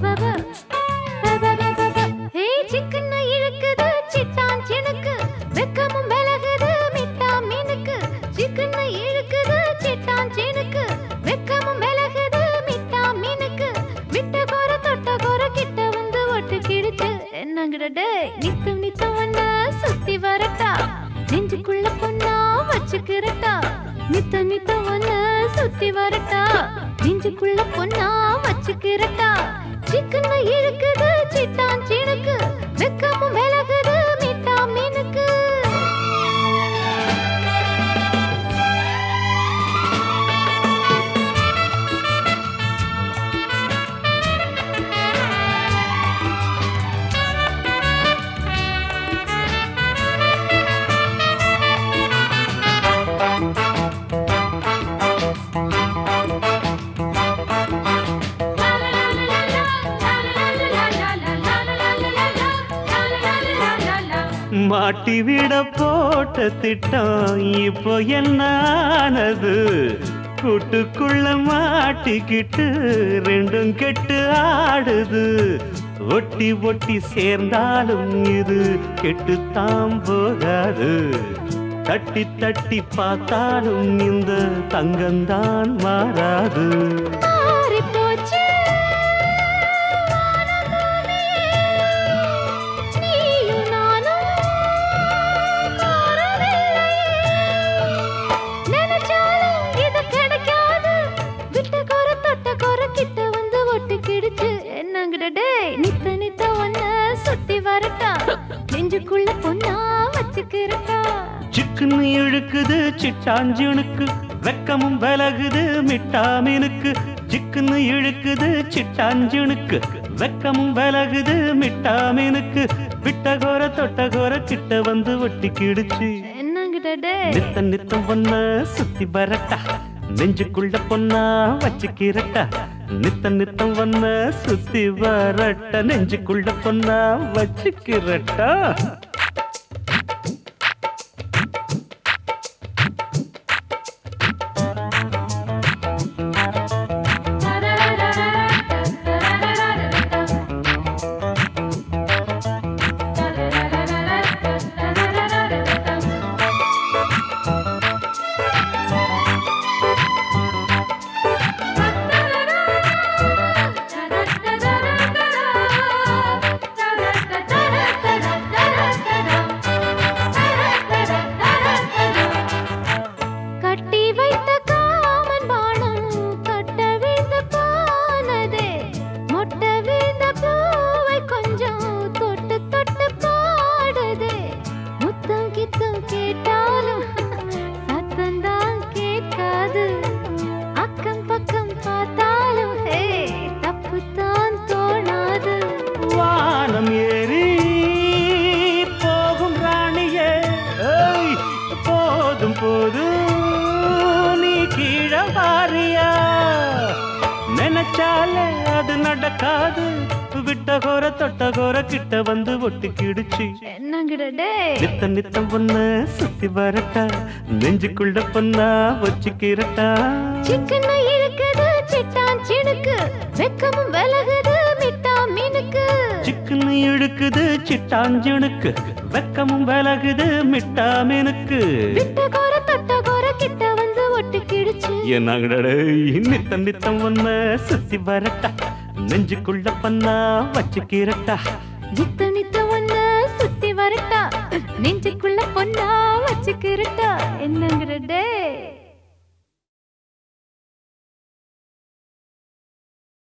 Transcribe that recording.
ஹே சிக்கன இழுக்குது சிட்டான் சினுக்கு வெக்கமும் விலகுது மிட்டா மீனுக்கு சிக்கன இழுக்குது சிட்டான் சினுக்கு வெக்கமும் விலகுது மிட்டா மீனுக்கு விட்ட கோர தொட்ட கோர கிட்ட வந்து ஒட்டு கிழிச்சு என்னங்கிற டேய் நித்தம் நித்தம் ஒண்ண சுத்தி வரட்டா நெஞ்சுக்குள்ள பொண்ணா வச்சுக்கிறட்டா நித்த நித்த ஒண்ண சுத்தி வரட்டா நெஞ்சுக்குள்ள பொண்ணா வச்சுக்கிறட்டா சிக்கன இழுக்குது சிட்டான் சீனுக்கு வெக்கமும் விலகுது மிட்டா மீனுக்கு மாட்டி விட போட்ட திட்டம் இப்போ என்ன ஆனது கூட்டுக்குள்ள மாட்டிக்கிட்டு ரெண்டும் கெட்டு ஆடுது ஒட்டி ஒட்டி சேர்ந்தாலும் இது கெட்டுத்தான் போகாது தட்டி தட்டி பார்த்தாலும் இந்த தங்கம்தான் மாறாது மாறி போச்சு நீயும் நானும் மாறவில்லை. நினைச்சாலும் இது கிடைக்காது விட்ட கோர தொட்ட கோர கிட்ட வந்து ஒட்டு கிடுச்சு என்னங்கிட்ட டேய் நித்த நித்த ஒன்ன சுத்தி வரட்டா நெஞ்சுக்குள்ள பொண்ணா வச்சுக்கிறட்டா சிக்குன்னு இழுக்குது சிட்டாஞ்சுனுக்கு வெக்கமும் விலகுது மிட்டாமீனுக்கு சிக்குன்னு இழுக்குது சிட்டாஞ்சுனுக்கு வெக்கமும் விலகுது மிட்டாமீனுக்கு விட்டகோர தொட்டகோர கிட்ட வந்து ஒட்டி கிடுச்சு என்னங்கிட்ட டேய் நித்த நித்தம் பொண்ண சுத்தி வரட்டா நெஞ்சுக்குள்ள பொண்ணா வச்சுக்கிறட்டா நித்த நித்தம் பொண்ண சுத்தி வரட்ட நெஞ்சுக்குள்ள பொண்ணா வச்சுக்கிறட்டா கட்டி வைத்த காமன் பானம் கட்ட விழுந்த பானதே மொட்ட விழுந்த பூவை கொஞ்சம் தொட்டு தொட்டு பாடுதே முத்தம் கித்தம் கேட்டாலும் சத்தந்தான் கேட்காது அக்கம் பக்கம் பார்த்தாலும் ஹே தப்புத்தான் தோணாது வானம் ஏறி போகும் ராணியே ஏய், போதும் போதும் நீ கீழே வாரியா நினைச்சாலே அது நடக்காது விட்ட கோர தொட்ட கோர கிட்ட வந்து ஒட்டி கிடுச்சு என்னங்கிட டேய் நித்த நித்தம் பொண்ணு சுத்தி வரட்டா நெஞ்சுக்குள்ள பொண்ணா வச்சுக்கிறட்டா சிக்கன இழுக்குது சிட்டான் சினுக்கு வெக்கமும் விலகுது மிட்டா மீனுக்கு சிக்குன்னு இழுக்குது சிட்டாஞ்சுனுக்கு வெக்கமும் விலகுது மிட்டாமீனுக்கு விட்ட கோர தொட்ட கோர கிட்ட வந்து ஒட்டு கிடுச்சு என்னங்கடே நித்தம் நித்தம் ஒன்ன சுத்தி வரட்டா நெஞ்சுக்குள்ள பண்ணா வச்சுக்கிறட்டா நித்த நித்த ஒண்ண சுத்தி வரட்டா நெஞ்சுக்குள்ள பொண்ணா வச்சுக்கிறட்டா என்னங்கிற டே